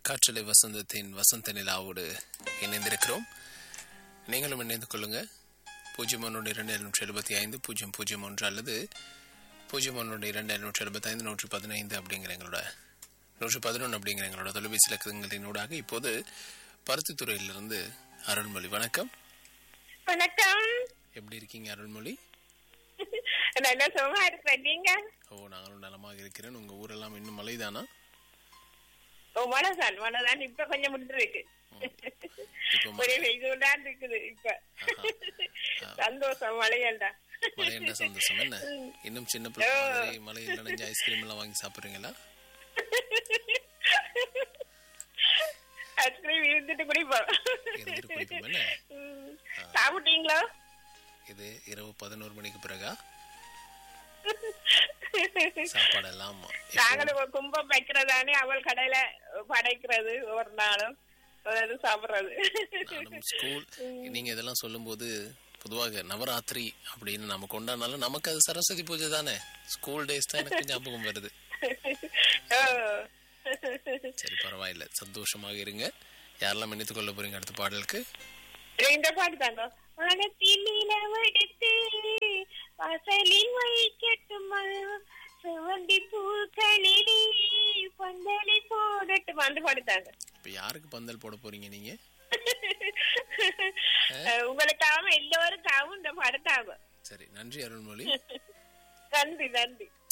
காற்றலை வசந்தத்தின் வசந்த நிலாவோடு இணைந்திருக்கிறோம் நீங்களும் இணைந்து கொள்ளுங்க பூஜ்ஜியம் ஒன்று இரண்டு எழுநூற்றி எழுபத்தி ஐந்து பூஜ்ஜியம் பூஜ்ஜியம் ஒன்று அல்லது பூஜ்ஜியம் ஒன்று இரண்டு எழுநூற்றி எழுபத்தி ஐந்து நூற்றி பதினைந்து அப்படிங்கிற எங்களோட நூற்றி பதினொன்று அப்படிங்கிற எங்களோட தொலைபேசி இலக்கங்களினூடாக இப்போது பருத்தித்துறையிலிருந்து அருள்மொழி வணக்கம் வணக்கம் எப்படி இருக்கீங்க அருள்மொழி நல்ல சுகமா இருக்கிறேன் நீங்க ஓ நாங்களும் நலமாக இருக்கிறேன் உங்க ஊரெல்லாம் இன்னும் மழைதானா ஓ மனதான் மனதான் இப்ப கொஞ்சம் முடிஞ்சிருக்கு இப்போ ம- ஒரே வெயில் தான் இருக்குது இப்ப சந்தோஷம் மழையண்டா மழை என்ற சந்தோஷம் என்ன இன்னும் சின்ன பிள்ளை மாதிரி மழையில் நனைஞ்ச ஐஸ்கிரீம் எல்லாம் வாங்கி சாப்பிடுறீங்களா ஐஸ்கிரீம் இருந்துட்டு குடிப்போம் இருந்துட்டு குடிப்போம் என்ன ம். சாப்பிட்டீங்களோ இது இரவு பதினோரு மணிக்கு பிறகா சாப்பாடு எல்லாம் நாங்களும் ஒரு கும்பம் வைக்கிறதானே அவள் கடையில படைக்கிறது ஒரு நாளும் அதாவது சாப்பிடுறது நானும் ஸ்கூல் நீங்க இதெல்லாம் சொல்லும்போது பொதுவாக நவராத்திரி அப்படின்னு நம்ம கொண்டாடினாலும் நமக்கு அது சரஸ்வதி பூஜை தானே ஸ்கூல் டேஸ் தான் எனக்கு ஞாபகம் வருது ஓ. சரி பரவாயில்ல சந்தோஷமாக இருங்க யாரெல்லாம் நினைத்துக் கொள்ள போறீங்க அடுத்த பாடலுக்கு இந்த பாட்டு தாங்க மனத்தில் நிலவெடுத்து வாசலில் வைக்கட்டுமா சுவந்தி பூக்களிலே பந்தலை போடட்டும் அந்த பாட்டு தாங்க இப்ப யாருக்கு பந்தல் போட போறீங்க நீங்க உங்களுக்காக எல்லோருக்காகவும் இந்த பாட்டு தாங்க சரி நன்றி அருள்மொழி நன்றி நன்றி